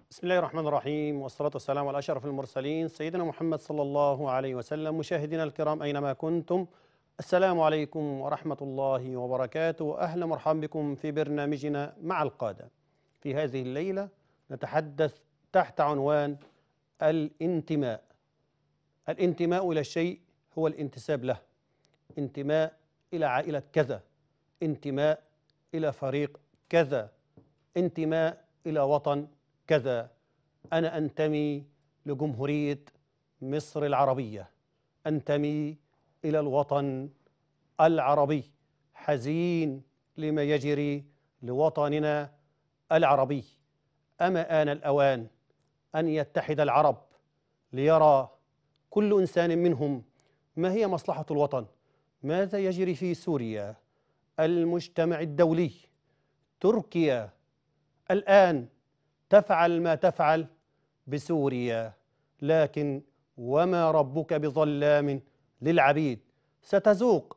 بسم الله الرحمن الرحيم والصلاة والسلام على أشرف المرسلين سيدنا محمد صلى الله عليه وسلم مشاهدينا الكرام أينما كنتم السلام عليكم ورحمة الله وبركاته أهلا مرحبا بكم في برنامجنا مع القادة في هذه الليلة نتحدث تحت عنوان الانتماء الانتماء إلى الشيء هو الانتساب له انتماء إلى عائلة كذا انتماء إلى فريق كذا انتماء إلى وطن كذا أنا أنتمي لجمهورية مصر العربية أنتمي إلى الوطن العربي حزين لما يجري لوطننا العربي أما آن الأوان أن يتحد العرب ليرى كل إنسان منهم ما هي مصلحة الوطن ماذا يجري في سوريا المجتمع الدولي تركيا الآن تفعل ما تفعل بسوريا لكن وما ربك بظلام للعبيد ستذوق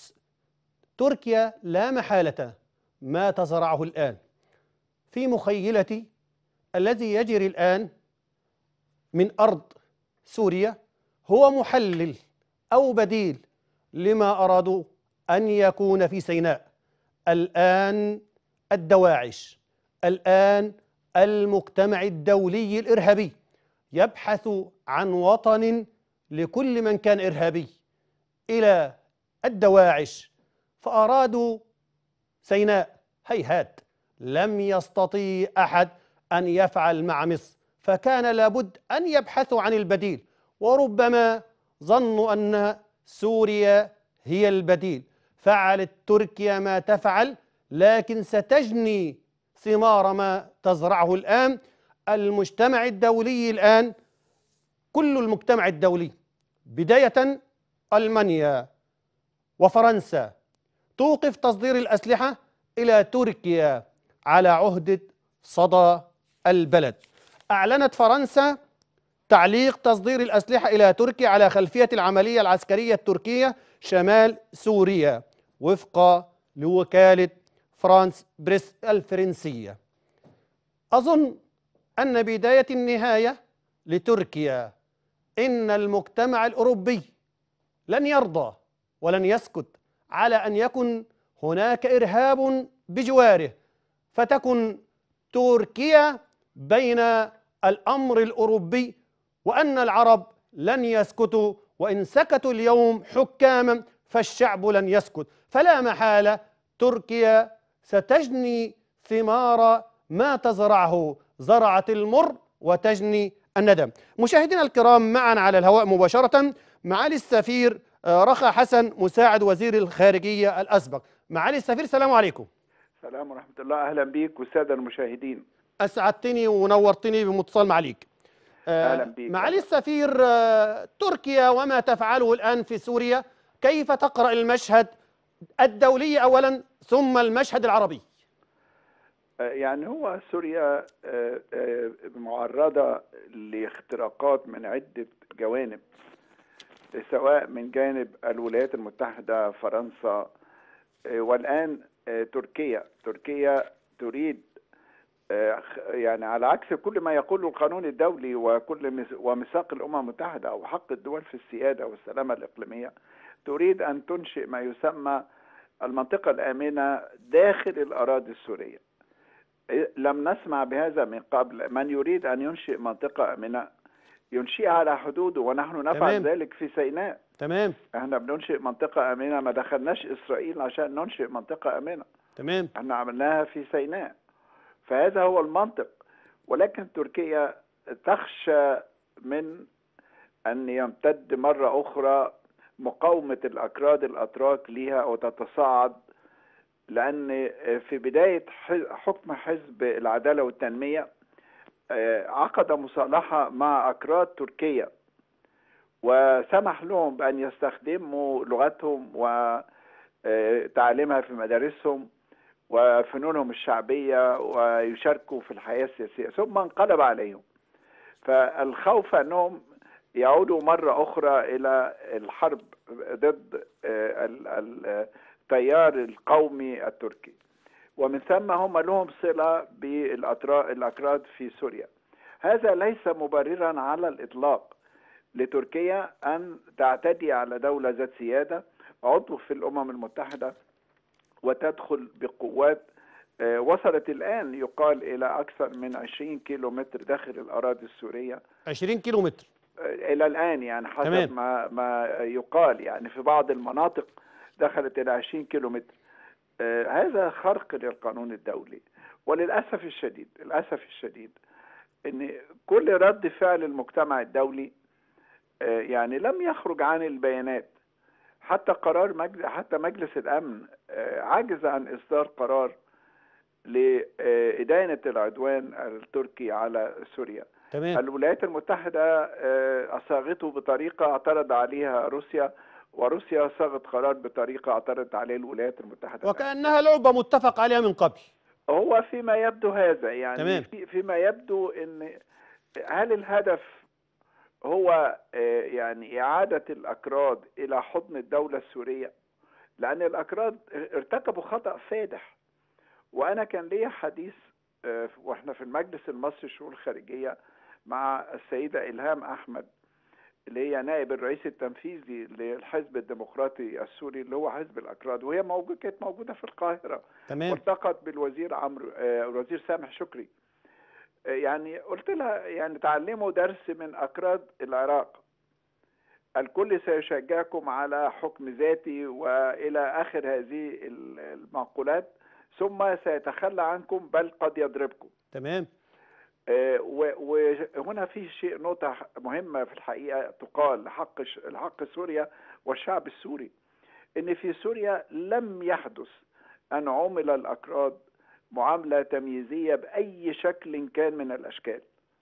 تركيا لا محالة ما تزرعه الآن في مخيلتي الذي يجري الآن من أرض سوريا هو محلل أو بديل لما أرادوا أن يكون في سيناء الآن الدواعش الآن المجتمع الدولي الإرهابي يبحث عن وطن لكل من كان إرهابي إلى الدواعش فأرادوا سيناء هيهات لم يستطيع أحد أن يفعل مع مصر فكان لابد أن يبحثوا عن البديل وربما ظنوا أن سوريا هي البديل فعلت تركيا ما تفعل لكن ستجني ثمار ما تزرعه الآن المجتمع الدولي الآن كل المجتمع الدولي بداية ألمانيا وفرنسا توقف تصدير الأسلحة إلى تركيا على عهدة صدى البلد أعلنت فرنسا تعليق تصدير الأسلحة إلى تركيا على خلفية العملية العسكرية التركية شمال سوريا وفق لوكالة فرانس بريس الفرنسية أظن أن بداية النهاية لتركيا إن المجتمع الأوروبي لن يرضى ولن يسكت على أن يكن هناك إرهاب بجواره فتكن تركيا بين الأمر الأوروبي وأن العرب لن يسكتوا وإن سكتوا اليوم حكاما فالشعب لن يسكت فلا محالة تركيا ستجني ثمار ما تزرعه زرعت المر وتجني الندم مشاهدينا الكرام معنا على الهواء مباشرة معالي السفير رخا حسن مساعد وزير الخارجية الأسبق معالي السفير السلام عليكم السلام ورحمة الله أهلا بيك والسادة المشاهدين أسعدتني ونورتني بمتصل معليك أهلا بيك معالي السفير تركيا وما تفعله الآن في سوريا كيف تقرأ المشهد الدولي أولا ثم المشهد العربي يعني هو سوريا معرضة لاختراقات من عدة جوانب سواء من جانب الولايات المتحدة فرنسا والآن تركيا تركيا تريد يعني على عكس كل ما يقوله القانون الدولي وكل وميثاق الامم المتحده او حق الدول في السياده والسلامه الاقليميه تريد ان تنشئ ما يسمى المنطقه الامنه داخل الاراضي السوريه. لم نسمع بهذا من قبل، من يريد ان ينشئ منطقه امنه ينشئها على حدوده ونحن نفعل تمام. ذلك في سيناء. تمام احنا بننشئ منطقه امنه ما دخلناش اسرائيل عشان ننشئ منطقه امنه. تمام احنا عملناها في سيناء فهذا هو المنطق ولكن تركيا تخشى من ان يمتد مره اخرى مقاومه الاكراد الاتراك لها وتتصاعد لان في بدايه حكم حزب العداله والتنميه عقد مصالحه مع اكراد تركيا وسمح لهم بان يستخدموا لغتهم وتعليمها في مدارسهم وفنونهم الشعبية ويشاركوا في الحياة السياسية ثم انقلب عليهم فالخوف أنهم يعودوا مرة أخرى إلى الحرب ضد التيار القومي التركي ومن ثم هم لهم صلة بالأكراد في سوريا هذا ليس مبررا على الإطلاق لتركيا أن تعتدي على دولة ذات سيادة عضو في الأمم المتحدة وتدخل بقوات آه، وصلت الآن يقال إلى أكثر من 20 كيلو متر داخل الأراضي السورية 20 كيلو متر آه، إلى الآن يعني حسب تمام. ما ما يقال يعني في بعض المناطق دخلت إلى 20 كيلو متر آه، هذا خرق للقانون الدولي وللأسف الشديد للأسف الشديد ان كل رد فعل المجتمع الدولي آه، يعني لم يخرج عن البيانات حتى قرار مجلس حتى مجلس الامن آه، عجز عن اصدار قرار لإدانة العدوان التركي على سوريا تمام الولايات المتحدة آه، أصاغته بطريقة اعترض عليها روسيا وروسيا صاغت قرار بطريقة اعترضت عليه الولايات المتحدة وكأنها لعبة متفق عليها من قبل هو فيما يبدو هذا يعني تمام. في فيما يبدو ان هل الهدف هو آه، يعني إعادة الأكراد إلى حضن الدولة السورية لأن الأكراد ارتكبوا خطأ فادح وأنا كان لي حديث آه، وإحنا في المجلس المصري للشؤون الخارجية مع السيدة إلهام أحمد اللي هي نائب الرئيس التنفيذي للحزب الديمقراطي السوري اللي هو حزب الأكراد وهي موجود كانت موجودة في القاهرة تمام والتقت بالوزير عمرو آه، الوزير سامح شكري آه، يعني قلت لها يعني تعلموا درس من اكراد العراق الكل سيشجعكم على حكم ذاتي والى اخر هذه ال- المعقولات ثم سيتخلى عنكم بل قد يضربكم تمام آه، و- وهنا في شيء نقطة مهمة في الحقيقة تقال لحق ش- لحق سوريا والشعب السوري إن في سوريا لم يحدث أن عمل الأكراد معاملة تمييزية بأي شكل كان من الأشكال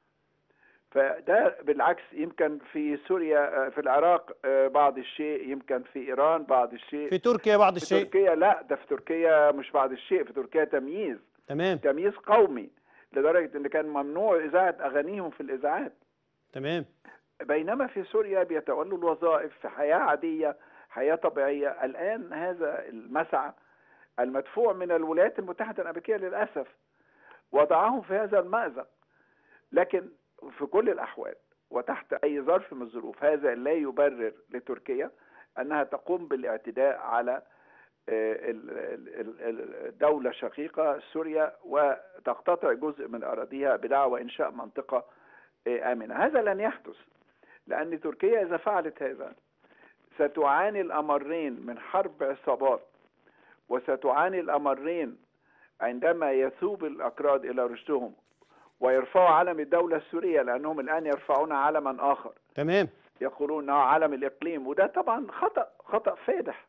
فده بالعكس يمكن في سوريا آه، في العراق آه، بعض الشيء يمكن في إيران بعض الشيء في تركيا بعض في الشيء تركيا لا ده في تركيا مش بعض الشيء في تركيا تمييز تمام تمييز قومي لدرجة إن كان ممنوع إذاعة أغانيهم في الإذاعات تمام بينما في سوريا بيتولوا الوظائف في حياة عادية حياة طبيعية الآن هذا المسعى المدفوع من الولايات المتحدة الأمريكية للأسف وضعهم في هذا المأزق لكن في كل الأحوال وتحت أي ظرف من الظروف هذا لا يبرر لتركيا أنها تقوم بالاعتداء على آه، ال- ال- ال- الدولة الشقيقة سوريا وتقتطع جزء من أراضيها بدعوى إنشاء منطقة آه، آمنة هذا لن يحدث لأن تركيا إذا فعلت هذا ستعاني الأمرين من حرب عصابات وستعاني الأمرين عندما يثوب الأكراد إلى رشدهم ويرفعوا علم الدولة السورية لأنهم الآن يرفعون علما آخر تمام يقولون انه علم الاقليم وده طبعا خطا خطا فادح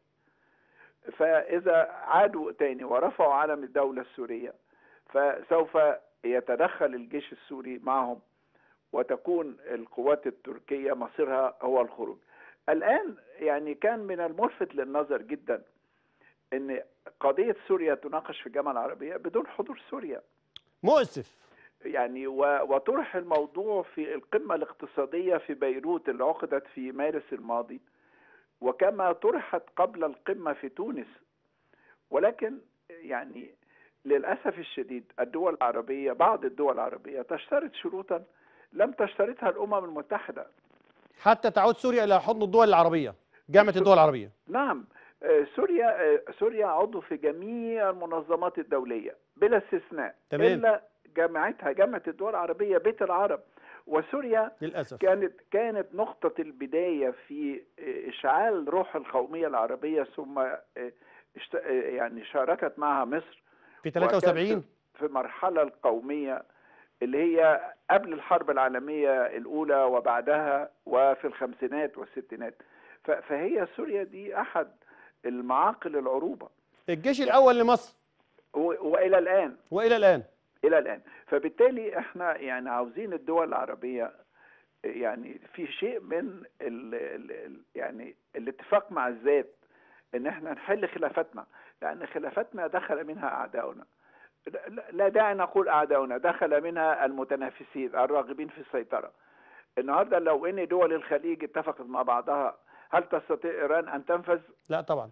فاذا عادوا تاني ورفعوا علم الدوله السوريه فسوف يتدخل الجيش السوري معهم وتكون القوات التركيه مصيرها هو الخروج الان يعني كان من الملفت للنظر جدا ان قضيه سوريا تناقش في الجامعه العربيه بدون حضور سوريا مؤسف يعني و- وطرح الموضوع في القمة الاقتصادية في بيروت اللي عقدت في مارس الماضي وكما طرحت قبل القمة في تونس ولكن يعني للأسف الشديد الدول العربية بعض الدول العربية تشترط شروطا لم تشترطها الأمم المتحدة حتى تعود سوريا إلى حضن الدول العربية جامعة الدول العربية نعم آه، سوريا آه، سوريا عضو في جميع المنظمات الدولية بلا استثناء تمام. إلا جامعتها جامعة الدول العربية بيت العرب وسوريا للأسف كانت كانت نقطة البداية في إشعال روح القومية العربية ثم اشت- يعني شاركت معها مصر في وكانت 73 في المرحلة القومية اللي هي قبل الحرب العالمية الأولى وبعدها وفي الخمسينات والستينات ف- فهي سوريا دي أحد المعاقل العروبة الجيش الأول لمصر و- وإلى الآن وإلى الآن الى الان فبالتالي احنا يعني عاوزين الدول العربيه يعني في شيء من ال ال يعني الاتفاق مع الذات ان احنا نحل خلافاتنا لان خلافاتنا دخل منها اعداؤنا لا- لا داعي نقول اعداؤنا دخل منها المتنافسين الراغبين في السيطره النهارده لو ان دول الخليج اتفقت مع بعضها هل تستطيع ايران ان تنفذ لا طبعا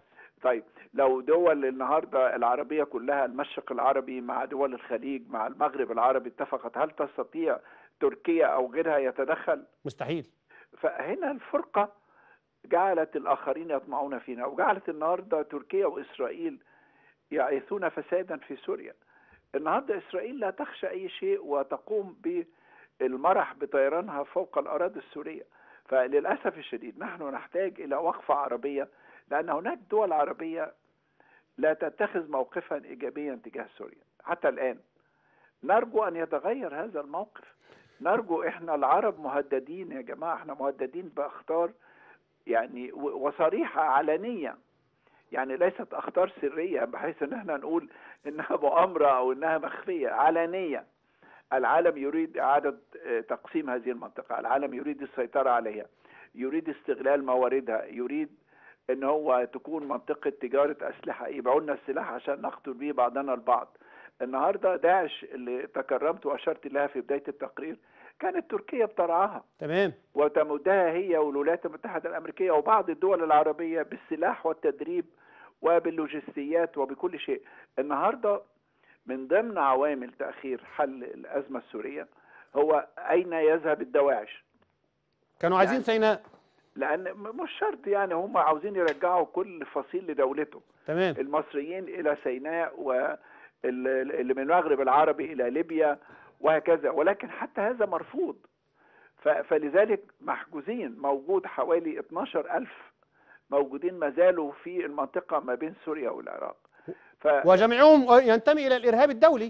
طيب لو دول النهارده العربيه كلها المشرق العربي مع دول الخليج مع المغرب العربي اتفقت هل تستطيع تركيا او غيرها يتدخل مستحيل فهنا الفرقه جعلت الاخرين يطمعون فينا وجعلت النهارده تركيا واسرائيل يعيثون فسادا في سوريا النهارده اسرائيل لا تخشى اي شيء وتقوم بالمرح بطيرانها فوق الاراضي السوريه فللاسف الشديد نحن نحتاج الى وقفه عربيه لان هناك دول عربيه لا تتخذ موقفا ايجابيا تجاه سوريا حتى الان نرجو ان يتغير هذا الموقف نرجو احنا العرب مهددين يا جماعه احنا مهددين باخطار يعني و- وصريحه علنيه يعني ليست اخطار سريه بحيث ان احنا نقول انها مؤامره او انها مخفيه علنيه العالم يريد اعاده آه، تقسيم هذه المنطقه العالم يريد السيطره عليها يريد استغلال مواردها يريد ان هو تكون منطقه تجاره اسلحه يبيعوا لنا السلاح عشان نقتل به بعضنا البعض النهارده داعش اللي تكرمت واشرت لها في بدايه التقرير كانت تركيا بترعاها تمام وتمدها هي والولايات المتحدة الأمريكية وبعض الدول العربية بالسلاح والتدريب وباللوجستيات وبكل شيء النهاردة من ضمن عوامل تأخير حل الأزمة السورية هو أين يذهب الدواعش كانوا عايزين يعني- سيناء لأن م- مش شرط يعني هم عاوزين يرجعوا كل فصيل لدولته تمام المصريين إلى سيناء واللي من المغرب العربي إلى ليبيا وهكذا ولكن حتى هذا مرفوض ف- فلذلك محجوزين موجود حوالي 12 ألف موجودين ما زالوا في المنطقة ما بين سوريا والعراق فهو وجميعهم ينتمي الى الارهاب الدولي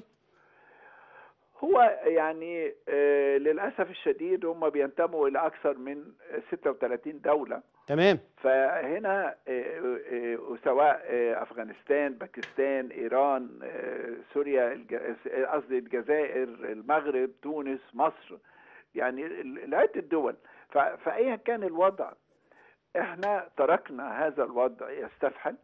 يعني آه، للأسف الشديد هم بينتموا إلى أكثر من 36 دولة تمام فهنا آه، آه، سواء آه، افغانستان باكستان ايران آه، سوريا الج- قصدي الجزائر المغرب تونس مصر يعني ال- عده دول ف- فايا كان الوضع احنا تركنا هذا الوضع يستفحل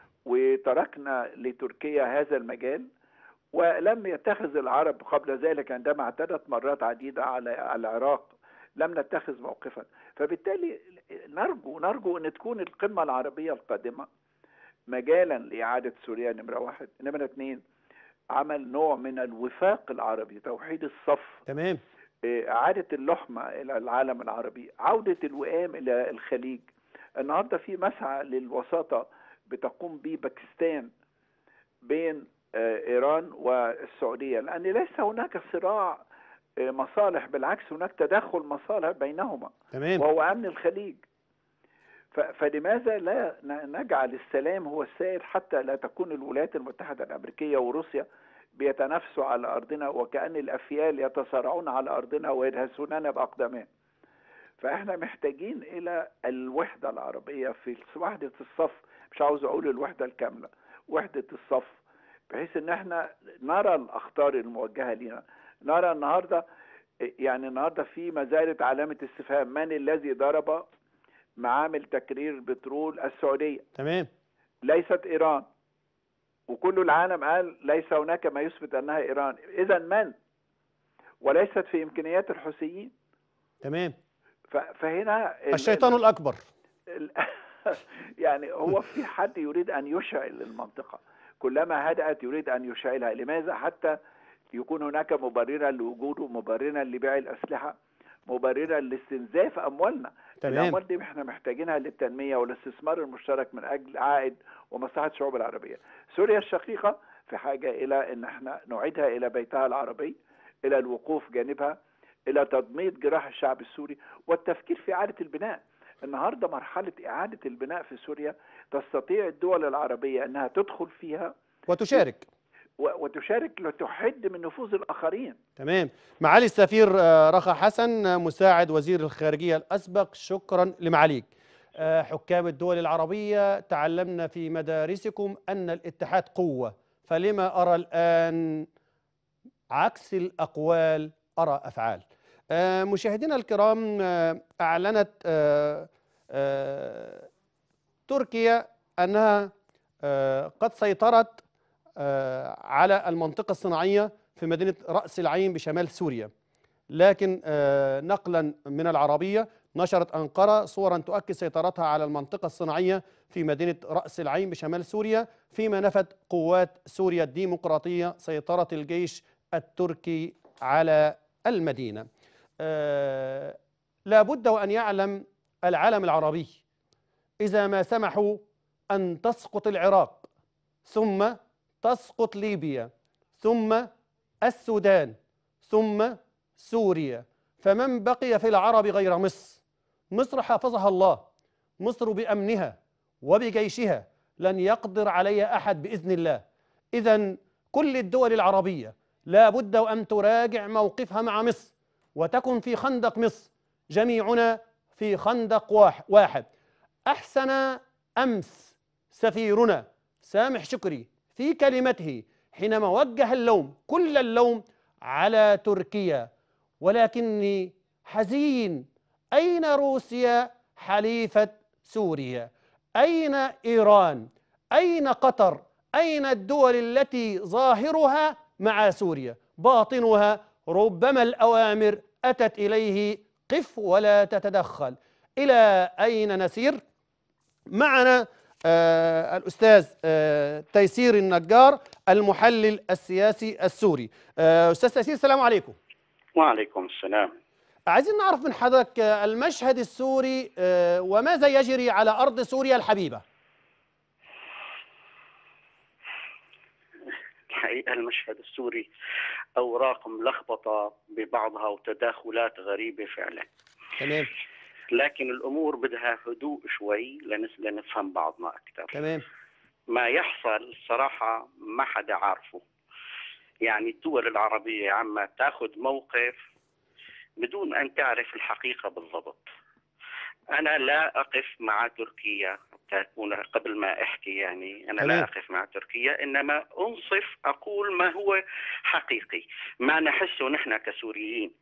وتركنا لتركيا هذا المجال ولم يتخذ العرب قبل ذلك عندما اعتدت مرات عديدة على على العراق لم نتخذ موقفا فبالتالي نرجو نرجو ان تكون القمة العربية القادمة مجالا لإعادة سوريا نمرة واحد نمرة اثنين عمل نوع من الوفاق العربي توحيد الصف تمام إيه، إعادة اللحمة إلى العالم العربي عودة الوئام إلى الخليج النهاردة في مسعى للوساطة بتقوم به باكستان بين آه، إيران والسعودية لأن ليس هناك صراع آه، مصالح بالعكس هناك تدخل مصالح بينهما تمام وهو أمن الخليج ف- فلماذا لا ن- نجعل السلام هو السائد حتى لا تكون الولايات المتحدة الأمريكية وروسيا بيتنافسوا على أرضنا وكأن الأفيال يتصارعون على أرضنا ويدهسوننا بأقدامهم فإحنا محتاجين إلى الوحدة العربية في وحدة الصف مش عاوز أقول الوحدة الكاملة وحدة الصف بحيث إن إحنا نرى الأخطار الموجهة لنا نرى النهاردة يعني النهاردة في ما زالت علامة استفهام من الذي ضرب معامل تكرير البترول السعودية تمام ليست إيران وكل العالم قال ليس هناك ما يثبت أنها إيران إذا من وليست في إمكانيات الحوثيين تمام ف- فهنا ال- الشيطان الاكبر ال- يعني هو في حد يريد أن يشعل المنطقة كلما هدأت يريد أن يشعلها لماذا حتى يكون هناك مبررا لوجوده مبررا لبيع الأسلحة مبررا لاستنزاف أموالنا تمام الأموال دي احنا محتاجينها للتنمية والاستثمار المشترك من أجل عائد ومصلحة الشعوب العربية سوريا الشقيقة في حاجة إلى أن احنا نعيدها إلى بيتها العربي إلى الوقوف جانبها إلى تضميد جراح الشعب السوري والتفكير في إعادة البناء النهاردة مرحلة إعادة البناء في سوريا تستطيع الدول العربية أنها تدخل فيها وتشارك و- وتشارك لتحد من نفوذ الآخرين تمام معالي السفير آه، رخا حسن آه، مساعد وزير الخارجية الأسبق شكرا لمعاليك آه، حكام الدول العربية تعلمنا في مدارسكم أن الاتحاد قوة فلما أرى الآن عكس الأقوال أرى أفعال آه، مشاهدينا الكرام آه، أعلنت آه، آه، تركيا أنها آه، قد سيطرت آه، على المنطقة الصناعية في مدينة رأس العين بشمال سوريا لكن آه، نقلا من العربية نشرت أنقرة صورا تؤكد سيطرتها على المنطقة الصناعية في مدينة رأس العين بشمال سوريا فيما نفت قوات سوريا الديمقراطية سيطرة الجيش التركي على المدينة آه لا بد وأن يعلم العالم العربي إذا ما سمحوا أن تسقط العراق ثم تسقط ليبيا ثم السودان ثم سوريا فمن بقي في العرب غير مصر مصر حافظها الله مصر بأمنها وبجيشها لن يقدر عليها أحد بإذن الله إذا كل الدول العربية لا بد وأن تراجع موقفها مع مصر وتكن في خندق مصر جميعنا في خندق واحد أحسن أمس سفيرنا سامح شكري في كلمته حينما وجه اللوم كل اللوم على تركيا ولكني حزين أين روسيا حليفة سوريا أين إيران أين قطر أين الدول التي ظاهرها مع سوريا باطنها ربما الأوامر أتت إليه قف ولا تتدخل إلى أين نسير معنا آه الأستاذ آه تيسير النجار المحلل السياسي السوري آه أستاذ تيسير السلام عليكم وعليكم السلام عايزين نعرف من حضرتك المشهد السوري وماذا يجري على أرض سوريا الحبيبة الحقيقة المشهد السوري أوراق ملخبطة ببعضها وتداخلات غريبة فعلا تمام لكن الأمور بدها هدوء شوي لنفهم بعضنا أكثر تمام ما يحصل صراحة ما حدا عارفه يعني الدول العربية عما تاخذ موقف بدون أن تعرف الحقيقة بالضبط أنا لا أقف مع تركيا تكون قبل ما أحكي يعني أنا تمام. لا أقف مع تركيا إنما أنصف أقول ما هو حقيقي ما نحسه نحن كسوريين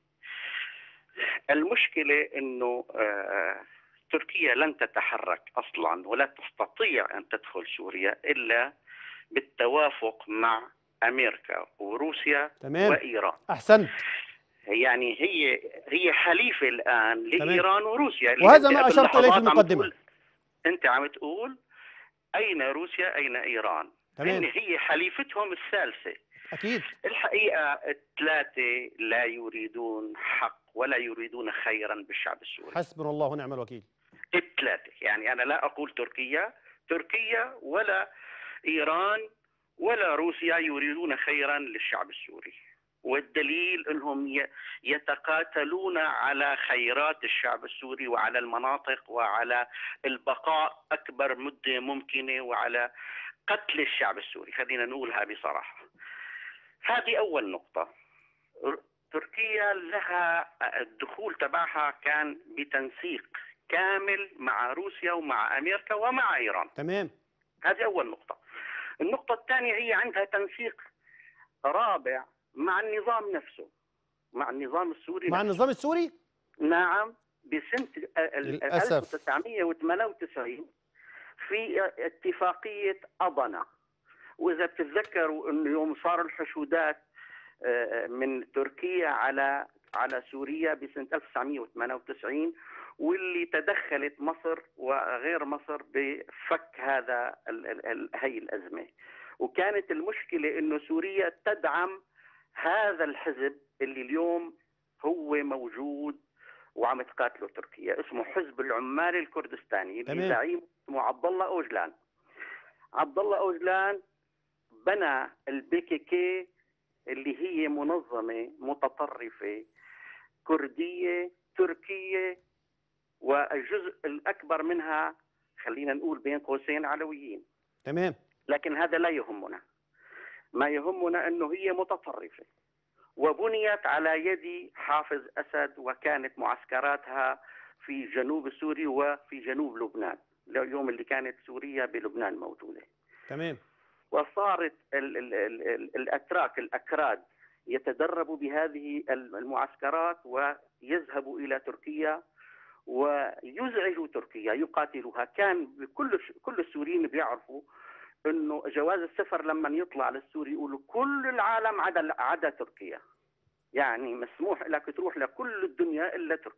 المشكلة أنه آه تركيا لن تتحرك أصلا ولا تستطيع أن تدخل سوريا إلا بالتوافق مع امريكا وروسيا تمام. وايران أحسنت يعني هي هي حليفه الان تمام. لايران وروسيا اللي وهذا أنت ما قبل أشرت إليه في لحظات عم المقدمة. تقول- انت عم تقول اين روسيا اين ايران تمام. إن هي حليفتهم الثالثه أكيد الحقيقه الثلاثه لا يريدون حق ولا يريدون خيرا بالشعب السوري حسبنا الله ونعم الوكيل الثلاثة يعني أنا لا أقول تركيا تركيا ولا إيران ولا روسيا يريدون خيرا للشعب السوري والدليل أنهم ي- يتقاتلون على خيرات الشعب السوري وعلى المناطق وعلى البقاء أكبر مدة ممكنة وعلى قتل الشعب السوري خلينا نقولها بصراحة هذه أول نقطة تركيا لها الدخول تبعها كان بتنسيق كامل مع روسيا ومع امريكا ومع ايران تمام هذه اول نقطه النقطه الثانيه هي عندها تنسيق رابع مع النظام نفسه مع النظام السوري مع نفسه. النظام السوري نعم بسنه ال- ال- للأسف. 1998 في اتفاقيه اضنا واذا بتتذكروا انه يوم صار الحشودات آه، من تركيا على على سوريا بسنه 1998 واللي تدخلت مصر وغير مصر بفك هذا ال- ال- ال- هي الازمه وكانت المشكله انه سوريا تدعم هذا الحزب اللي اليوم هو موجود وعم تقاتله تركيا اسمه حزب العمال الكردستاني اللي تمام. زعيم اسمه عبد الله اوجلان عبد الله اوجلان بنى البي كي كي اللي هي منظمه متطرفه كرديه تركيه والجزء الاكبر منها خلينا نقول بين قوسين علويين تمام لكن هذا لا يهمنا ما يهمنا انه هي متطرفه وبنيت على يد حافظ اسد وكانت معسكراتها في جنوب سوريا وفي جنوب لبنان اليوم اللي كانت سوريا بلبنان موجوده تمام وصارت ال ال ال ال الاتراك الاكراد يتدربوا بهذه المعسكرات ويذهبوا الى تركيا ويزعجوا تركيا يقاتلوها كان كل كل السوريين بيعرفوا انه جواز السفر لما يطلع للسوري يقولوا كل العالم عدا عدا تركيا يعني مسموح لك تروح لكل الدنيا الا تركيا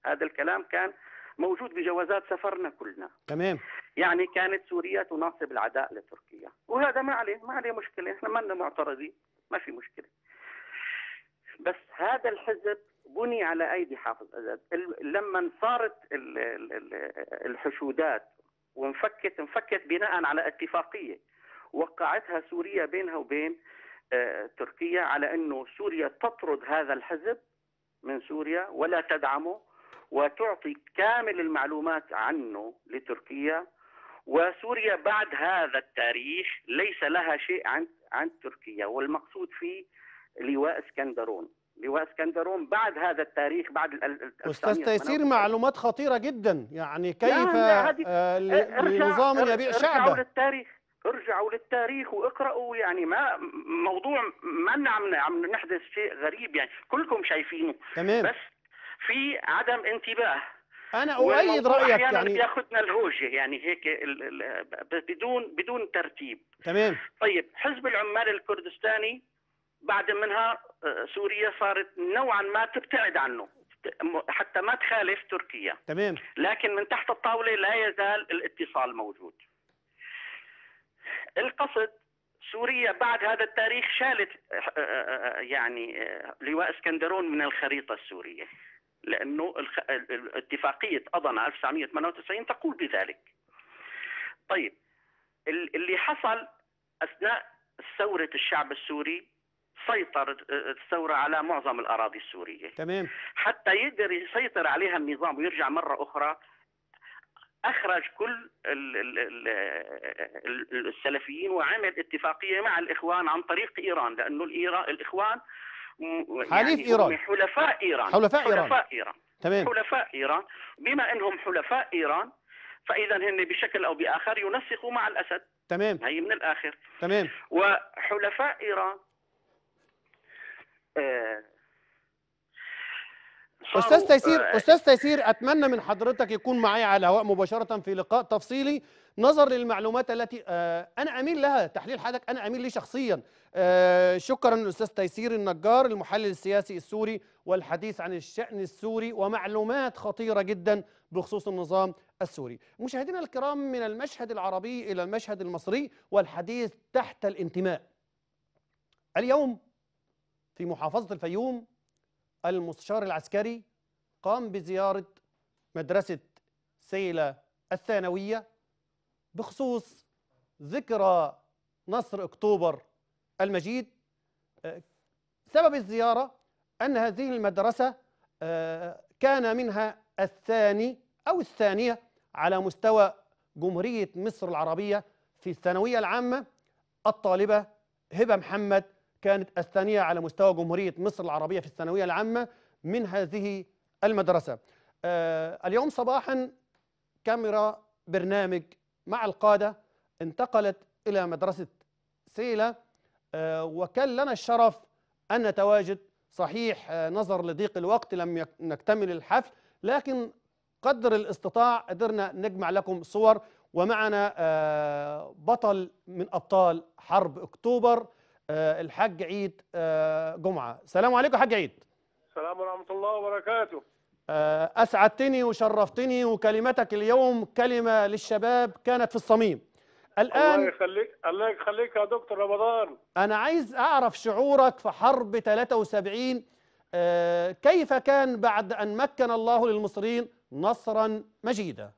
هذا الكلام كان موجود بجوازات سفرنا كلنا تمام يعني كانت سوريا تناصب العداء لتركيا وهذا ما عليه ما عليه مشكله احنا ما لنا معترضين ما في مشكله بس هذا الحزب بني على ايدي حافظ اسد ال- لما صارت ال- ال- ال- الحشودات وانفكت انفكت بناء على اتفاقيه وقعتها سوريا بينها وبين آه، تركيا على انه سوريا تطرد هذا الحزب من سوريا ولا تدعمه وتعطي كامل المعلومات عنه لتركيا وسوريا بعد هذا التاريخ ليس لها شيء عن عن تركيا والمقصود فيه لواء اسكندرون لواء اسكندرون بعد هذا التاريخ بعد ال- ال- ال- استاذ تيسير 1998. معلومات خطيره جدا يعني كيف لا، هذه- آه، ل- ارجع- لنظام ار- يبيع ارجعوا شعبه للتاريخ ارجعوا للتاريخ واقرأوا يعني ما موضوع ما عم عم نحدث شيء غريب يعني كلكم شايفينه تمام بس في عدم انتباه انا اؤيد والموضوع رايك احيانا يعني بياخذنا الهوجه يعني هيك ال- ال- بدون بدون ترتيب تمام طيب حزب العمال الكردستاني بعد منها آه، سوريا صارت نوعا ما تبتعد عنه حتى ما تخالف تركيا تمام لكن من تحت الطاولة لا يزال الاتصال موجود القصد سوريا بعد هذا التاريخ شالت آه، آه، يعني آه، لواء اسكندرون من الخريطة السورية لأنه الخ- ال- ال- اتفاقية أضنا 1998 تقول بذلك طيب ال- اللي حصل أثناء ثورة الشعب السوري سيطر آه، الثورة على معظم الأراضي السورية تمام حتى يقدر يسيطر عليها النظام ويرجع مرة أخرى أخرج كل ال- ال- ال- ال- السلفيين وعمل اتفاقية مع الإخوان عن طريق إيران لأنه الإيران الإخوان م- حليف هم إيران. حلفاء إيران حلفاء إيران. حلفاء إيران تمام حلفاء إيران بما أنهم حلفاء إيران فإذا هن بشكل أو بآخر ينسقوا مع الأسد تمام هي من الآخر تمام وحلفاء ايران آه، صاروا، استاذ تيسير آه، استاذ تيسير اتمنى من حضرتك يكون معي على الهواء مباشره في لقاء تفصيلي نظر للمعلومات التي آه، انا اميل لها تحليل حضرتك انا اميل ليه شخصيا آه، شكرا استاذ تيسير النجار المحلل السياسي السوري والحديث عن الشان السوري ومعلومات خطيره جدا بخصوص النظام السوري مشاهدينا الكرام من المشهد العربي الى المشهد المصري والحديث تحت الانتماء اليوم في محافظه الفيوم المستشار العسكري قام بزيارة مدرسة سيلة الثانوية بخصوص ذكرى نصر أكتوبر المجيد آه، سبب الزيارة أن هذه المدرسة آه، كان منها الثاني أو الثانية على مستوى جمهورية مصر العربية في الثانوية العامة الطالبة هبة محمد كانت الثانية على مستوى جمهورية مصر العربية في الثانوية العامة من هذه المدرسة آه اليوم صباحا كاميرا برنامج مع القادة انتقلت إلى مدرسة سيلة آه وكان لنا الشرف أن نتواجد صحيح آه نظر لضيق الوقت لم يك- نكتمل الحفل لكن قدر الاستطاع قدرنا نجمع لكم صور ومعنا آه بطل من أبطال حرب أكتوبر آه الحاج عيد آه جمعة السلام عليكم حاج عيد السلام ورحمة الله وبركاته آه، أسعدتني وشرفتني وكلمتك اليوم كلمة للشباب كانت في الصميم الله الآن يخليك الله يخليك يا دكتور رمضان أنا عايز أعرف شعورك في حرب 73 آه، كيف كان بعد أن مكن الله للمصريين نصرا مجيدا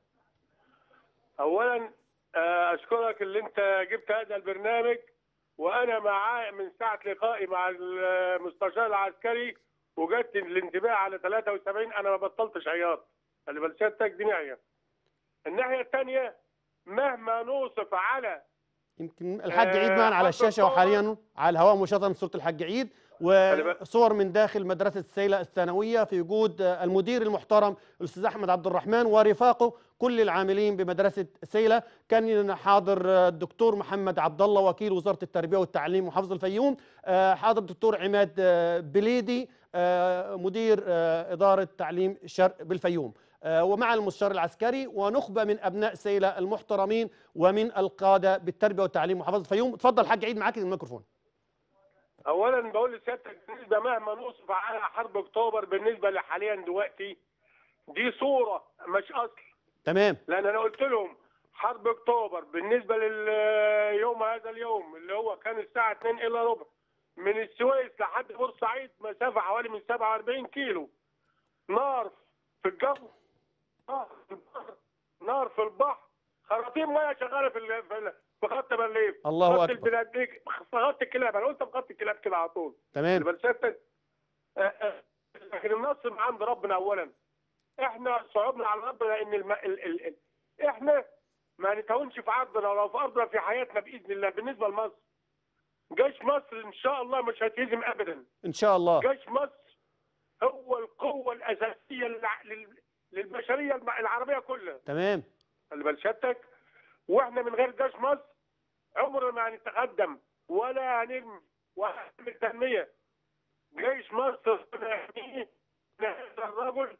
أولا آه، أشكرك اللي أنت جبت هذا البرنامج وأنا معاه من ساعة لقائي مع المستشار العسكري وجدت الانتباه على 73 أنا ما بطلتش عياط اللي بلشتك دي ناحية الناحية الثانية مهما نوصف على يمكن الحاج آه، عيد معنا على حرب الشاشة أكتوبر. وحاليا على الهواء مباشرة صورة الحاج عيد بالك. وصور من داخل مدرسة سيلة الثانوية في وجود آه، المدير المحترم الأستاذ أحمد عبد الرحمن ورفاقه كل العاملين بمدرسة سيلة كان حاضر آه، الدكتور محمد عبد الله وكيل وزارة التربية والتعليم محافظ الفيوم آه، حاضر الدكتور عماد آه، بليدي آه، مدير آه، إدارة تعليم الشرق بالفيوم آه، ومع المستشار العسكري ونخبة من أبناء سيلة المحترمين ومن القادة بالتربية والتعليم محافظة الفيوم اتفضل حاج عيد معاك الميكروفون اولا بقول لسيادتك بالنسبه مهما نوصف على حرب اكتوبر بالنسبه لحاليا دلوقتي دي صوره مش اصل تمام لان انا قلت لهم حرب اكتوبر بالنسبه لليوم هذا اليوم اللي هو كان الساعه 2 الا ربع من السويس لحد بورسعيد مسافه حوالي من 47 كيلو نار في الجو نار في البحر نار في البحر خراطيم ميه شغاله في ال- في ال- في خط بليف الله خط أكبر. البلاد دي في خط الكلاب انا قلت في خط الكلاب كده على طول تمام الفلسفه آه، آه، لكن النص من عند ربنا اولا احنا صعبنا على ربنا لان الم... ال... ال... ال... احنا ما نتهونش في عرضنا ولو في ارضنا في حياتنا باذن الله بالنسبه لمصر جيش مصر ان شاء الله مش هيتهزم ابدا ان شاء الله جيش مصر هو القوه الاساسيه للع... لل... للبشريه الم- العربيه كلها تمام خلي بال سيادتك واحنا من غير جيش مصر عمرنا ما هنتقدم ولا هنرمي ولا هنعمل تنميه جيش مصر نحميه من هذا الرجل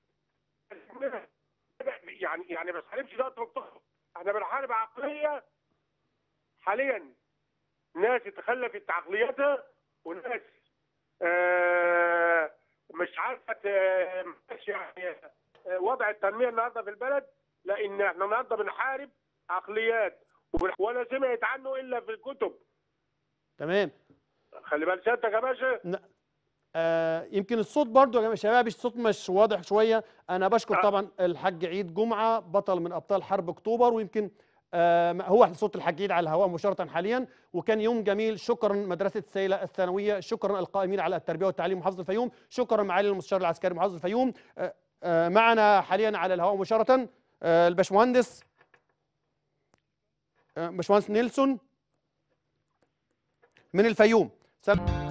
يعني يعني ما بنحاربش دلوقتي بالطخ. احنا بنحارب عقليه حاليا ناس اتخلفت عقليتها وناس آه مش عارفه ت- مش يعني آه، وضع التنميه النهارده في البلد لان احنا النهارده بنحارب عقليات وبن- ولا سمعت عنه الا في الكتب تمام خلي بالك سيادتك يا باشا آه يمكن الصوت برضو يا جماعه شباب الصوت مش واضح شويه انا بشكر آه. طبعا الحاج عيد جمعه بطل من ابطال حرب اكتوبر ويمكن آه هو صوت الحاج عيد على الهواء مباشره حاليا وكان يوم جميل شكرا مدرسه سيله الثانويه شكرا القائمين على التربيه والتعليم محافظه الفيوم شكرا معالي المستشار العسكري محافظه الفيوم آه آه معنا حاليا على الهواء مباشره آه الباشمهندس آه باشمهندس نيلسون من الفيوم سلام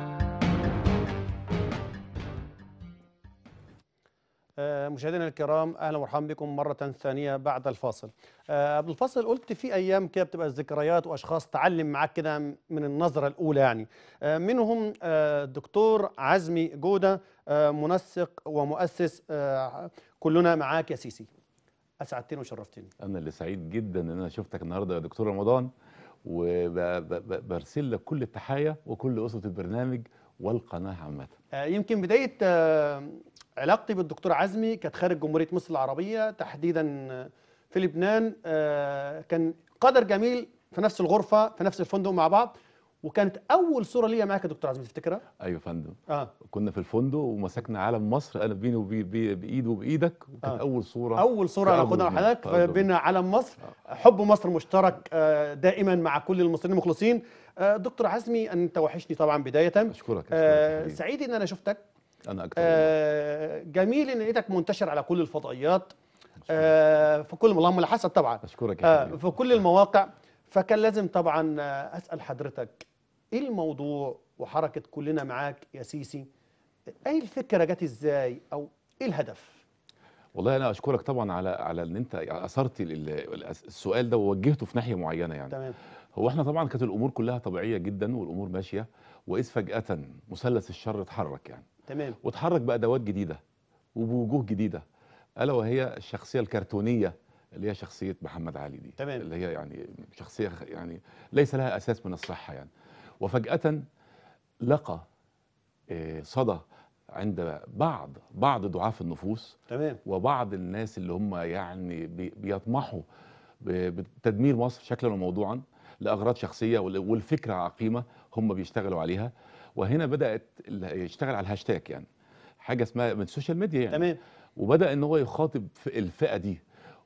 آه، مشاهدينا الكرام اهلا ومرحبا بكم مره ثانيه بعد الفاصل. آه، قبل الفاصل قلت في ايام كده بتبقى الذكريات واشخاص تعلم معاك كده من النظره الاولى يعني آه، منهم آه، الدكتور عزمي جوده آه، منسق ومؤسس آه، كلنا معاك يا سيسي. اسعدتني وشرفتني. انا اللي سعيد جدا ان انا شفتك النهارده يا دكتور رمضان وبرسل لك كل التحايا وكل اسره البرنامج والقناه عامه آه، يمكن بدايه آه، علاقتي بالدكتور عزمي كانت خارج جمهوريه مصر العربيه تحديدا آه، في لبنان آه، كان قدر جميل في نفس الغرفه في نفس الفندق مع بعض وكانت اول صوره ليا معاك يا دكتور عزمي تفتكرها؟ ايوه يا فندم اه كنا في الفندق ومسكنا علم مصر انا بيني وبي بي بايد وبايدك وكانت آه. اول صوره اول صوره تقرب ناخدها مع منك، حضرتك تقرب بين علم مصر حب مصر مشترك آه، دائما مع كل المصريين المخلصين آه، دكتور عزمي انت وحشني طبعا بدايه اشكرك اشكرك يا آه، حبيبي. سعيد ان انا شفتك انا اكتر والله. آه، جميل ان لقيتك منتشر على كل الفضائيات آه، في كل اللهم لا حسد طبعا اشكرك يا آه، حبيبي في كل المواقع فكان لازم طبعا آه، اسال حضرتك ايه الموضوع وحركه كلنا معاك يا سيسي ايه الفكره جت ازاي او ايه الهدف والله انا اشكرك طبعا على على ان انت اثرت ال- ال- السؤال ده ووجهته في ناحيه معينه يعني تمام هو احنا طبعا كانت الامور كلها طبيعيه جدا والامور ماشيه واذ فجاه مثلث الشر اتحرك يعني تمام واتحرك بادوات جديده وبوجوه جديده الا وهي الشخصيه الكرتونيه اللي هي شخصيه محمد علي دي تمام. اللي هي يعني شخصيه خ- يعني ليس لها اساس من الصحه يعني وفجاه لقى آه، صدى عند بعض بعض ضعاف النفوس تمام وبعض الناس اللي هم يعني بي- بيطمحوا ب- بتدمير مصر شكلا وموضوعا لاغراض شخصيه وال- والفكره عقيمه هم بيشتغلوا عليها وهنا بدات ال- يشتغل على الهاشتاج يعني حاجه اسمها من السوشيال ميديا يعني تمام وبدا ان هو يخاطب في الفئه دي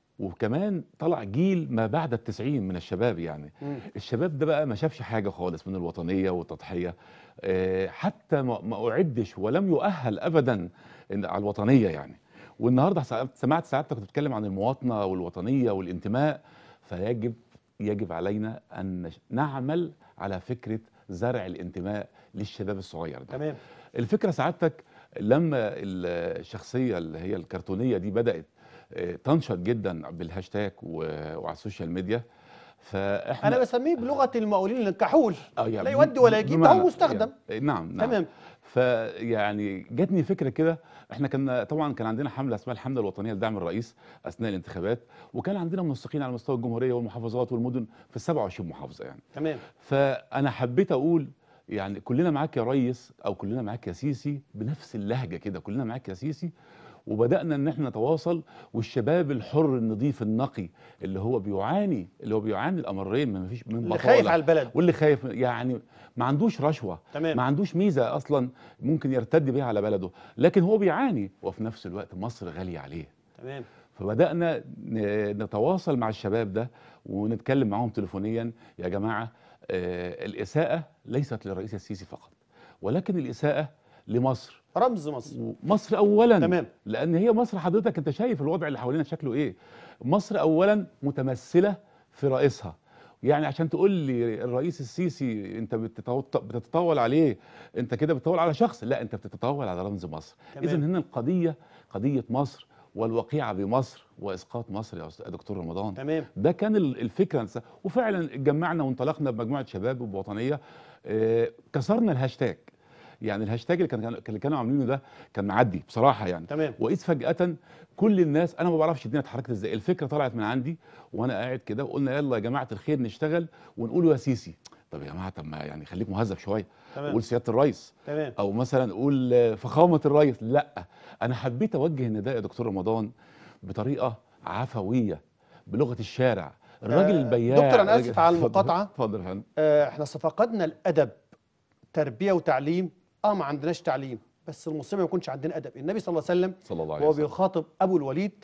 وكمان طلع جيل ما بعد التسعين من الشباب يعني مم. الشباب ده بقى ما شافش حاجه خالص من الوطنيه والتضحيه آه، حتى ما ما اعدش ولم يؤهل ابدا إن- على الوطنيه يعني والنهارده سع- سمعت سعادتك كنت بتتكلم عن المواطنه والوطنيه والانتماء فيجب يجب علينا ان نش- نعمل على فكره زرع الانتماء للشباب الصغير ده تمام الفكره سعادتك لما الشخصيه اللي هي الكرتونيه دي بدات آه، تنشط جدا بالهاشتاج و- وعلى السوشيال ميديا فاحنا انا بسميه بلغه المقاولين الكحول آه يعني لا يودي ولا يجيب بمعنى- هو مستخدم يعني نعم نعم تمام فيعني جاتني فكره كده احنا كنا طبعا كان عندنا حمله اسمها الحمله الوطنيه لدعم الرئيس اثناء الانتخابات وكان عندنا منسقين على مستوى الجمهوريه والمحافظات والمدن في ال 27 محافظه يعني تمام فانا حبيت اقول يعني كلنا معاك يا ريس او كلنا معاك يا سيسي بنفس اللهجه كده كلنا معاك يا سيسي وبدانا ان احنا نتواصل والشباب الحر النظيف النقي اللي هو بيعاني اللي هو بيعاني الامرين ما فيش من اللي خايف بطاله على البلد واللي خايف يعني ما عندوش رشوه تمام ما عندوش ميزه اصلا ممكن يرتد بيها على بلده لكن هو بيعاني وفي نفس الوقت مصر غاليه عليه تمام فبدانا ن- نتواصل مع الشباب ده ونتكلم معاهم تليفونيا يا جماعه آه، الاساءه ليست للرئيس السيسي فقط ولكن الاساءه لمصر رمز مصر مصر اولا تمام لان هي مصر حضرتك انت شايف الوضع اللي حوالينا شكله ايه مصر اولا متمثله في رئيسها يعني عشان تقول لي الرئيس السيسي انت بتتو- بتتطاول عليه انت كده بتتطاول على شخص لا انت بتتطاول على رمز مصر تمام. اذا هنا القضيه قضيه مصر والوقيعه بمصر واسقاط مصر يا أستاذ- دكتور رمضان تمام ده كان ال- الفكره نفسها وفعلا اتجمعنا وانطلقنا بمجموعه شباب وبوطنيه آه، كسرنا الهاشتاج يعني الهاشتاج اللي كان اللي كانوا عاملينه ده كان معدي بصراحه يعني تمام واذ فجاه كل الناس انا ما بعرفش الدنيا اتحركت ازاي الفكره طلعت من عندي وانا قاعد كده وقلنا يلا يا جماعه الخير نشتغل ونقول يا سيسي طب يا جماعه طب ما يعني خليك مهذب شويه تمام قول سياده الرئيس تمام او مثلا قول آه، فخامه الرئيس لا انا حبيت اوجه النداء يا دكتور رمضان بطريقه عفويه بلغه الشارع الراجل آه، البياع دكتور أنا الراجل- آسف على اتفضل- المقاطعة. اتفضل يا فندم آه، احنا فقدنا الادب تربيه وتعليم اه ما عندناش تعليم بس المصيبه ما يكونش عندنا ادب النبي صلى الله عليه وسلم صلى الله عليه وهو وسلم بيخاطب ابو الوليد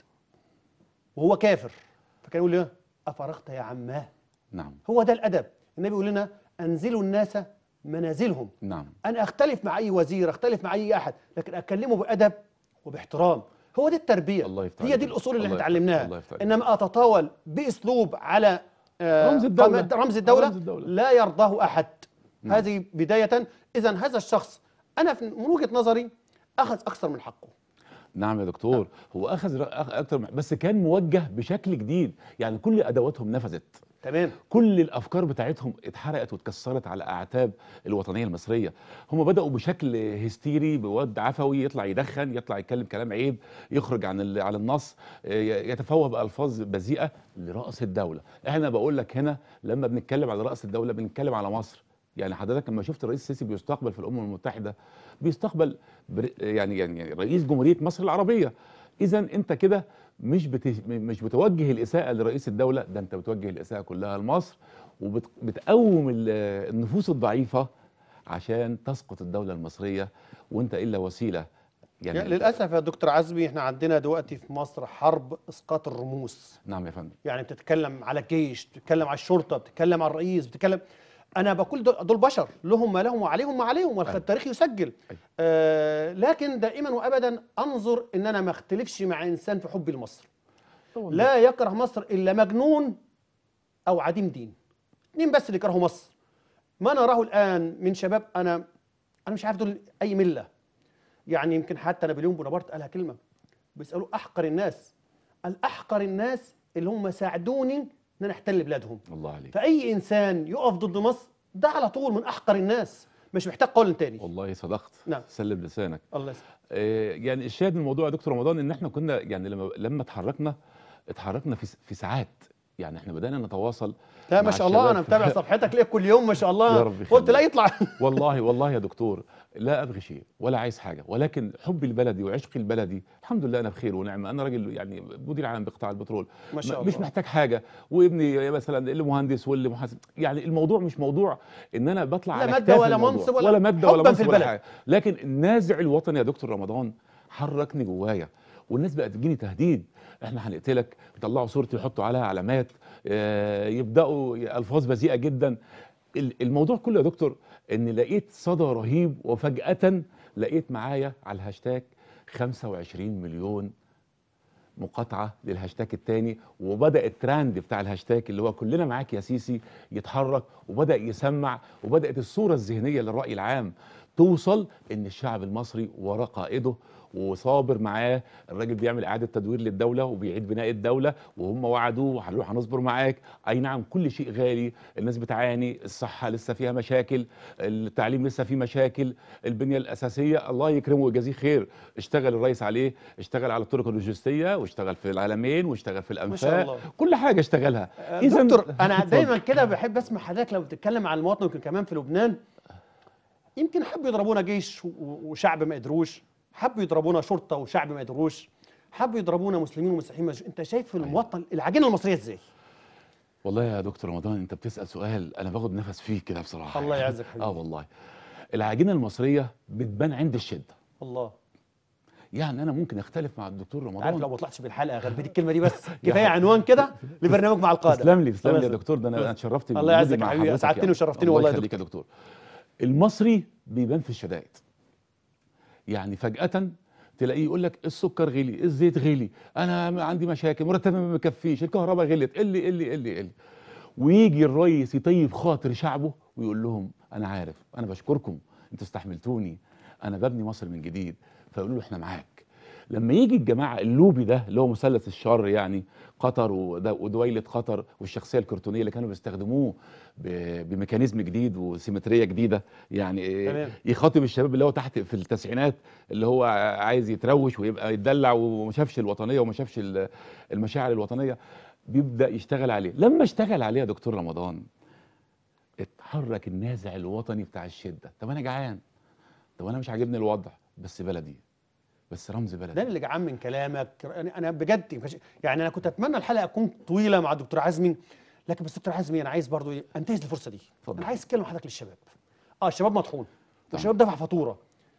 وهو كافر فكان يقول له افرغت يا عماه نعم هو ده الادب النبي يقول لنا انزلوا الناس منازلهم نعم انا اختلف مع اي وزير اختلف مع اي احد لكن اكلمه بادب وباحترام هو دي التربيه الله يفتح هي عليك. دي الاصول اللي الله احنا يفتح- اتعلمناها الله يفتح عليك. انما اتطاول باسلوب على آه، رمز الدولة. قامة- رمز الدوله رمز الدولة. لا يرضاه احد نعم. هذه بدايه اذا هذا الشخص انا في- من وجهه نظري اخذ اكثر من حقه نعم يا دكتور هو اخذ ر- أخ- اكتر من- بس كان موجه بشكل جديد يعني كل ادواتهم نفذت تمام كل الافكار بتاعتهم اتحرقت واتكسرت على اعتاب الوطنيه المصريه هم بداوا بشكل هستيري بواد عفوي يطلع يدخن يطلع يتكلم كلام عيب يخرج عن ال- عن النص آه، ي- يتفوه بالفاظ بذيئه لراس الدوله احنا بقول لك هنا لما بنتكلم على راس الدوله بنتكلم على مصر يعني حضرتك لما شفت الرئيس السيسي بيستقبل في الامم المتحده بيستقبل بر- يعني يعني رئيس جمهوريه مصر العربيه اذا انت كده مش بت... مش بتوجه الاساءه لرئيس الدوله ده انت بتوجه الاساءه كلها لمصر وبتقوم النفوس الضعيفه عشان تسقط الدوله المصريه وانت الا وسيله يعني يعني للاسف يا دكتور عزمي احنا عندنا دلوقتي في مصر حرب اسقاط الرموز نعم يا فندم يعني بتتكلم على الجيش بتتكلم على الشرطه بتتكلم على الرئيس بتتكلم انا بقول دول دول بشر لهم ما لهم وعليهم ما عليهم أيوة. والتاريخ يسجل أيوة. آه لكن دائما وابدا انظر ان انا ما اختلفش مع انسان في حبي لمصر لا يكره مصر الا مجنون او عديم دين اثنين بس اللي يكرهوا مصر ما نراه الان من شباب انا انا مش عارف دول اي مله يعني يمكن حتى نابليون بونابرت قالها كلمه بيسالوا احقر الناس الاحقر الناس اللي هم ساعدوني ان انا احتل بلادهم الله عليك فاي انسان يقف ضد مصر ده على طول من احقر الناس مش محتاج قول تاني والله صدقت نعم. سلم لسانك الله يسلمك آه، يعني الشاهد من الموضوع يا دكتور رمضان ان احنا كنا يعني لما لما اتحركنا اتحركنا في في ساعات يعني احنا بدانا نتواصل لا مع ما شاء الله الشباب انا في- متابع صفحتك ليه كل يوم ما شاء الله يا رب قلت لا يخليك. يطلع والله والله يا دكتور لا ابغي شيء ولا عايز حاجه ولكن حبي لبلدي وعشقي لبلدي الحمد لله انا بخير ونعمه انا راجل يعني مدير عام بقطاع البترول ما شاء م- مش الله. محتاج حاجه وابني مثلا اللي مهندس واللي محاسب يعني الموضوع مش موضوع ان انا بطلع لا على مادة كتاف ولا الموضوع. منصب ولا ولا ماده حباً ولا في منصب ولا البلد. حاجه لكن النازع الوطني يا دكتور رمضان حركني جوايا والناس بقت تجيني تهديد احنا هنقتلك يطلعوا صورتي يحطوا عليها علامات آه، يبداوا الفاظ بذيئه جدا ال- الموضوع كله يا دكتور ان لقيت صدى رهيب وفجاه لقيت معايا على الهاشتاج 25 مليون مقاطعه للهاشتاج الثاني وبدا الترند بتاع الهاشتاج اللي هو كلنا معاك يا سيسي يتحرك وبدا يسمع وبدات الصوره الذهنيه للراي العام توصل ان الشعب المصري ورا قائده وصابر معاه الراجل بيعمل اعاده تدوير للدوله وبيعيد بناء الدوله وهم وعدوه هنروح هنصبر معاك اي نعم كل شيء غالي الناس بتعاني الصحه لسه فيها مشاكل التعليم لسه فيه مشاكل البنيه الاساسيه الله يكرمه ويجازيه خير اشتغل الرئيس عليه اشتغل على الطرق اللوجستيه واشتغل في العالمين واشتغل في ما شاء الانفاق الله كل حاجه اشتغلها إذا دكتور انا دايما كده بحب اسمع حضرتك لو بتتكلم عن المواطن يمكن كمان في لبنان يمكن حبوا يضربونا جيش و- وشعب ما قدروش حبوا يضربونا شرطه وشعب ما قدروش حبوا يضربونا مسلمين ومسيحيين مش- انت شايف المواطن العجينه المصريه ازاي والله يا دكتور رمضان انت بتسال سؤال انا باخد نفس فيه كده بصراحه الله يعزك حبيبي. اه والله العجينه المصريه بتبان عند الشده الله يعني انا ممكن اختلف مع الدكتور عارف لو رمضان ما طلعتش بالحلقه غربت الكلمه دي بس يا كفايه حبيبي. عنوان كده لبرنامج مع القاده تسلم لي تسلم الله لي يا يسلمك. دكتور ده انا انا اتشرفت الله بوجودي يعزك مع حبيبي، حضرتك أسعدتني يعني. وشرفتني الله والله يا يخليك يا دكتور المصري بيبان في الشدائد يعني فجأة تلاقيه يقول لك السكر غلي الزيت غلي انا عندي مشاكل مرتبي ما مكفيش الكهرباء غلت اللي اللي اللي اللي ويجي الرئيس يطيب خاطر شعبه ويقول لهم انا عارف انا بشكركم انتوا استحملتوني انا ببني مصر من جديد فيقولوا له احنا معاك لما يجي الجماعه اللوبي ده اللي هو مثلث الشر يعني قطر وده- ودويله قطر والشخصيه الكرتونيه اللي كانوا بيستخدموه ب- بميكانيزم جديد وسيمتريه جديده يعني إيه، تمام. يخاطب الشباب اللي هو تحت في التسعينات اللي هو عايز يتروش ويبقى يتدلع وما شافش الوطنيه وما شافش ال- المشاعر الوطنيه بيبدا يشتغل عليه لما اشتغل عليه يا دكتور رمضان اتحرك النازع الوطني بتاع الشده طب انا جعان طب انا مش عاجبني الوضع بس بلدي بس رمز بلدي ده اللي جعان من كلامك انا أنا بجد مفيش- يعني انا كنت اتمنى الحلقه تكون طويله مع الدكتور عزمي لكن بس دكتور عزمي انا عايز برضو إيه، انتهز الفرصه دي اتفضل. انا عايز اتكلم حضرتك للشباب اه الشباب مطحون والشباب دفع فاتوره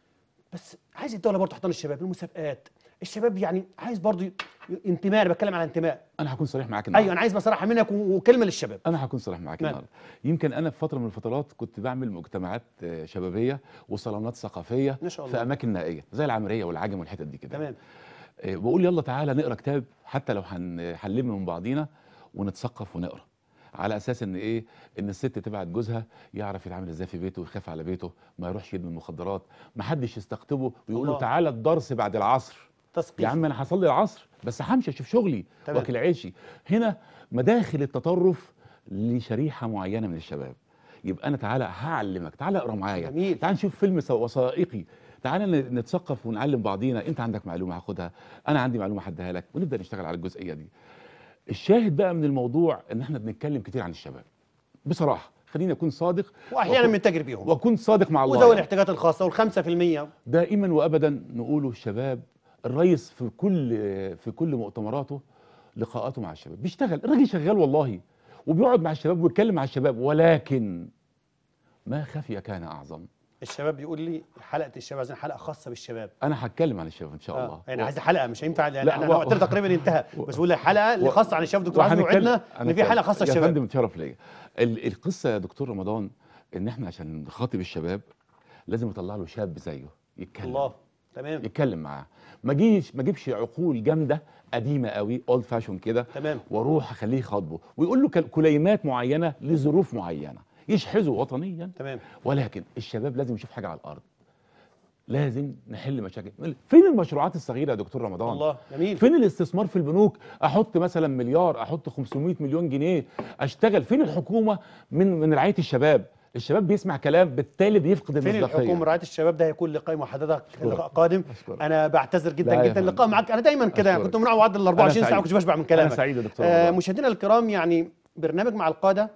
بس عايز الدوله برضو تحضن الشباب المسابقات الشباب يعني عايز برضو ي- انتماء انا بتكلم على انتماء انا هكون صريح معاك ايوه النهارده انا عايز بصراحه منك و- وكلمه للشباب انا هكون صريح معاك نعم. النهارده يمكن انا في فتره من الفترات كنت بعمل مجتمعات آه، شبابيه وصالونات ثقافيه ما شاء في الله. اماكن نائيه زي العمريه والعجم والحتت دي كده تمام آه، بقول يلا تعالى نقرا كتاب حتى لو هن- هنلم من بعضينا ونتثقف ونقرا على اساس ان ايه ان الست تبعت جوزها يعرف يتعامل ازاي في بيته ويخاف على بيته ما يروحش يدمن مخدرات ما حدش يستقطبه ويقول له الله. تعالى الدرس بعد العصر يا تثقيف عم انا هصلي العصر بس همشي اشوف شغلي تمام. واكل عيشي هنا مداخل التطرف لشريحه معينه من الشباب يبقى انا تعالى هعلمك تعالى اقرا معايا جميل. تعالى نشوف فيلم سو- وثائقي تعالى ن- نتثقف ونعلم بعضينا انت عندك معلومه هاخدها انا عندي معلومه هديها لك ونبدا نشتغل على الجزئيه دي الشاهد بقى من الموضوع ان احنا بنتكلم كتير عن الشباب بصراحه خليني اكون صادق واحيانا وأكون- بنتاجر بيهم واكون صادق مع الله وذوي يعني. الاحتياجات الخاصه والخمسة في المية دائما وابدا نقوله الشباب الرئيس في كل في كل مؤتمراته لقاءاته مع الشباب بيشتغل الراجل شغال والله وبيقعد مع الشباب ويتكلم مع الشباب ولكن ما خفي كان اعظم الشباب بيقول لي حلقه الشباب عايزين حلقه خاصه بالشباب انا هتكلم عن الشباب ان شاء اه الله يعني عايز حلقه مش هينفع يعني لا، انا و- وقتنا تقريبا انتهى بس بقول لك حلقه اللي و- خاصه عن الشباب دكتور عزمي وهنتكلم- وعدنا ان في هنتكلم. حلقه خاصه يا الشباب فندم تشرف ليا ال- القصه يا دكتور رمضان ان احنا عشان نخاطب الشباب لازم نطلع له شاب زيه يتكلم الله تمام يتكلم معاه ما جيش ما جيبش عقول جامده قديمه قوي اولد فاشون كده تمام. واروح اخليه يخاطبه ويقول له كل- كليمات معينه لظروف معينه يشحذه وطنيا تمام ولكن الشباب لازم يشوف حاجه على الارض لازم نحل مشاكل فين المشروعات الصغيره يا دكتور رمضان الله جميل فين الاستثمار في البنوك احط مثلا مليار احط 500 مليون جنيه اشتغل فين الحكومه من من رعايه الشباب الشباب بيسمع كلام بالتالي بيفقد فين المصداقيه الحكومه رعايه الشباب ده هيكون لقاء مع حضرتك أشكرك. لقاء قادم أشكرك. انا بعتذر جدا لا يا جدا فندم. اللقاء معاك انا دايما كده يعني أشكرك. كنت منوع معدل ال 24 ساعه سعيد. ما كنتش بشبع من انا كلامك سعيد يا دكتور آه رمضان. مشاهدينا الكرام يعني برنامج مع القاده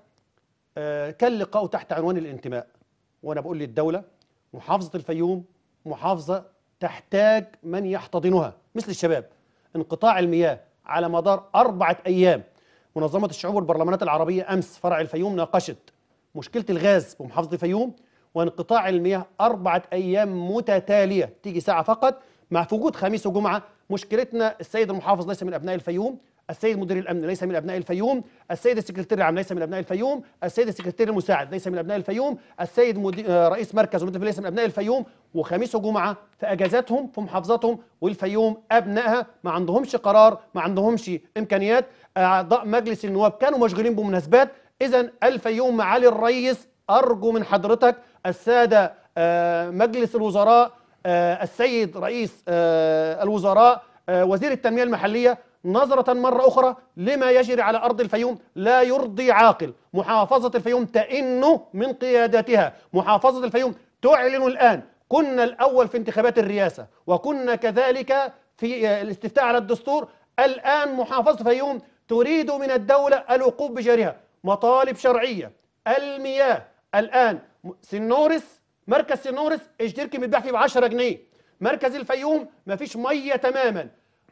آه كان لقاء تحت عنوان الانتماء وانا بقول للدوله محافظه الفيوم محافظه تحتاج من يحتضنها مثل الشباب انقطاع المياه على مدار اربعه ايام منظمه الشعوب والبرلمانات العربيه امس فرع الفيوم ناقشت مشكله الغاز بمحافظه الفيوم وانقطاع المياه اربعه ايام متتاليه تيجي ساعه فقط مع وجود خميس وجمعه مشكلتنا السيد المحافظ ليس من ابناء الفيوم السيد مدير الامن ليس من ابناء الفيوم السيد السكرتير العام ليس من ابناء الفيوم السيد السكرتير المساعد ليس من ابناء الفيوم السيد مدير آه، رئيس مركز ونائب ليس من ابناء الفيوم وخميس وجمعه في اجازاتهم في محافظاتهم والفيوم ابنائها ما عندهمش قرار ما عندهمش امكانيات اعضاء مجلس النواب كانوا مشغولين بمناسبات اذا الفيوم معالي الرئيس ارجو من حضرتك الساده آه، مجلس الوزراء آه، السيد رئيس آه، الوزراء آه، وزير التنميه المحليه نظرة مرة أخرى لما يجري على أرض الفيوم لا يرضي عاقل محافظة الفيوم تئن من قيادتها محافظة الفيوم تعلن الآن كنا الأول في انتخابات الرئاسة وكنا كذلك في آه، الاستفتاء على الدستور الآن محافظة الفيوم تريد من الدولة الوقوف بجارها مطالب شرعية المياه الآن م- سنورس مركز سنورس اشتركي متباع فيه ب 10 جنيه مركز الفيوم مفيش ميه تماما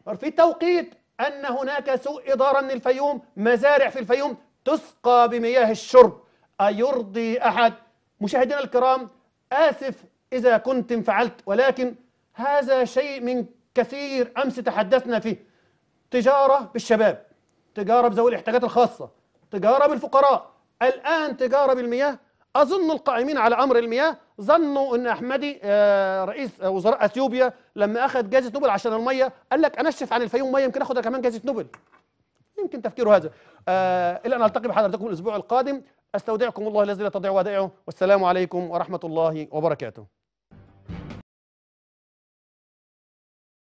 في توقيت أن هناك سوء إدارة من الفيوم مزارع في الفيوم تسقى بمياه الشرب أيرضي أحد مشاهدينا الكرام آسف إذا كنت فعلت ولكن هذا شيء من كثير أمس تحدثنا فيه تجارة بالشباب تجارة بذوي الاحتياجات الخاصة تجارة بالفقراء الآن تجارة بالمياه أظن القائمين على أمر المياه ظنوا أن أحمدي آه، رئيس وزراء أثيوبيا لما أخذ جائزة نوبل عشان المية قال لك أنشف عن الفيوم مية يمكن أخذ كمان جائزة نوبل يمكن تفكيره هذا آه إلى أن ألتقي بحضراتكم الأسبوع القادم أستودعكم الله الذي لا تضيع ودائعه والسلام عليكم ورحمة الله وبركاته